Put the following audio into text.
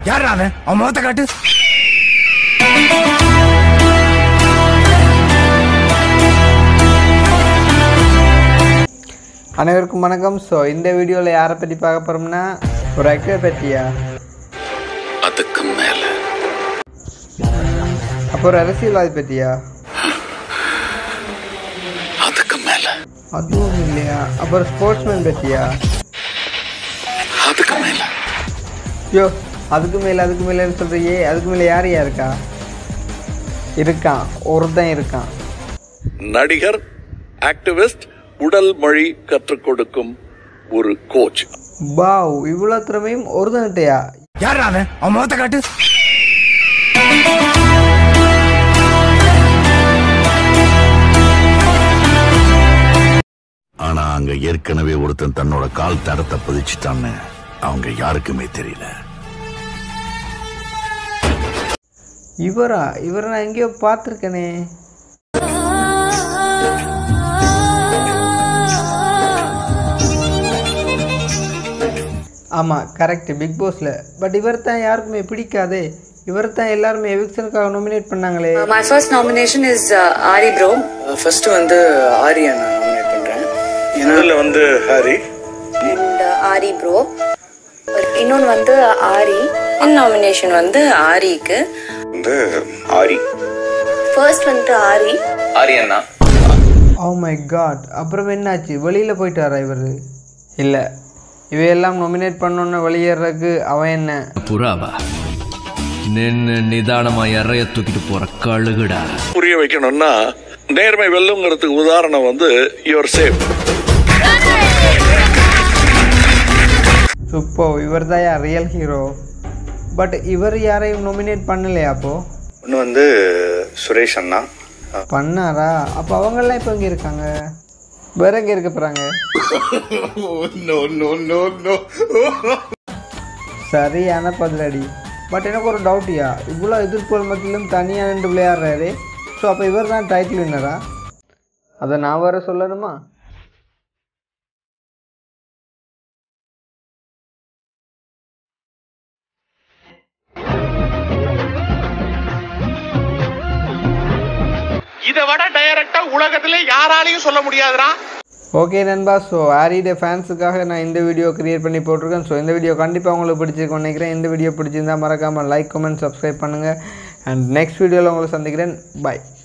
யாரா அவன் அவன் முகத்தை காட்டு அனைவருக்கும் வணக்கம் ஸோ இந்த வீடியோவில் யாரை பற்றி பார்க்க போகிறோம்னா ஒரு ஆக்டர் பற்றியா அதுக்கு மேல அப்போ ஒரு அரசியல்வாதி பற்றியா அதுக்கு மேல அதுவும் இல்லையா அப்போ ஒரு ஸ்போர்ட்ஸ்மேன் பற்றியா அதுக்கு மேல யோ அதுக்கு மேலே அதுக்கு மேலேன்னு சொல்கிறியே அதுக்கு மேலே யார் யார் இருக்கா இருக்கான் ஒருத்தன் இருக்கான் நடிகர் ஆக்டிவிஸ்ட் உடல் மொழி கற்றுக் கொடுக்கும் ஒரு கோச் பாவ் இவ்வளோ திறமையும் ஒருத்தன்கிட்டயா யாரா அவன் அவன் முகத்தை காட்டு ஆனா அங்க ஏற்கனவே ஒருத்தன் தன்னோட கால் தடத்தை பதிச்சுட்டான்னு அவங்க யாருக்குமே தெரியல இவரா இவரை நான் எங்கேயோ பார்த்துருக்கேனே ஆமாம் கரெக்ட் பிக் பாஸில் பட் இவர் தான் யாருக்குமே பிடிக்காதே இவர் தான் எல்லாருமே எவிக்ஷனுக்காக நாமினேட் பண்ணாங்களே My first nomination is uh, Ari Bro. First வந்து ஆரியா நான் நாமினேட் பண்றேன் இதுல வந்து ஹாரி and uh, Ari Bro. இன்னொன்று வந்து ஆரி என் நாமினேஷன் வந்து ஆரிக்கு வந்து ஆரி ஃபர்ஸ்ட் வந்துட்டு ஆரி ஆரியண்ணா ஓ மை காட் அப்புறம் என்னாச்சு வெளியில் போயிட்டாரா இவர் இல்லை இவையெல்லாம் நாமினேட் பண்ணோன்னு வெளியேறதுக்கு அவன் என்ன புறாவா நின்னு நிதானமா இறைய தூக்கிட்டு போற கழுகுடா புரிய வைக்கணும்னா நேர்மை வெல்லுங்கிறதுக்கு உதாரணம் வந்து யுவர் சேஃப் சுப்போ இவர் தான் யார் ரியல் ஹீரோ பட் இவர் யாரையும் நாமினேட் பண்ணலையா அப்போ ஒன்று வந்து சுரேஷ் அண்ணா பண்ணாரா அப்போ அவங்கெல்லாம் இப்போ இங்கே இருக்காங்க வேற எங்கே இருக்க போகிறாங்க சரியான பதிலடி பட் எனக்கு ஒரு டவுட்டியா இவ்வளோ எதிர்ப்புகள் மத்தியிலும் தனியாக நின்று விளையாடுறாரு ஸோ அப்போ இவர் தான் டைட்டில் வின்னரா அதை நான் வேற சொல்லணுமா இதை விட டைரக்டா உலகத்துல யாராலையும் சொல்ல முடியாதுடா ஓகே நண்பா ஸோ ஆரியோட ஃபேன்ஸுக்காக நான் இந்த வீடியோ கிரியேட் பண்ணி போட்டிருக்கேன் ஸோ இந்த வீடியோ கண்டிப்பாக உங்களுக்கு பிடிச்சிருக்கும் நினைக்கிறேன் இந்த வீடியோ பிடிச்சிருந்தா மறக்காமல் லைக் கமெண்ட் சப்ஸ்கிரைப் பண்ணுங்கள் அண்ட் நெக்ஸ்ட் வீடியோவில் உங்களை சந்திக்கிறேன் பை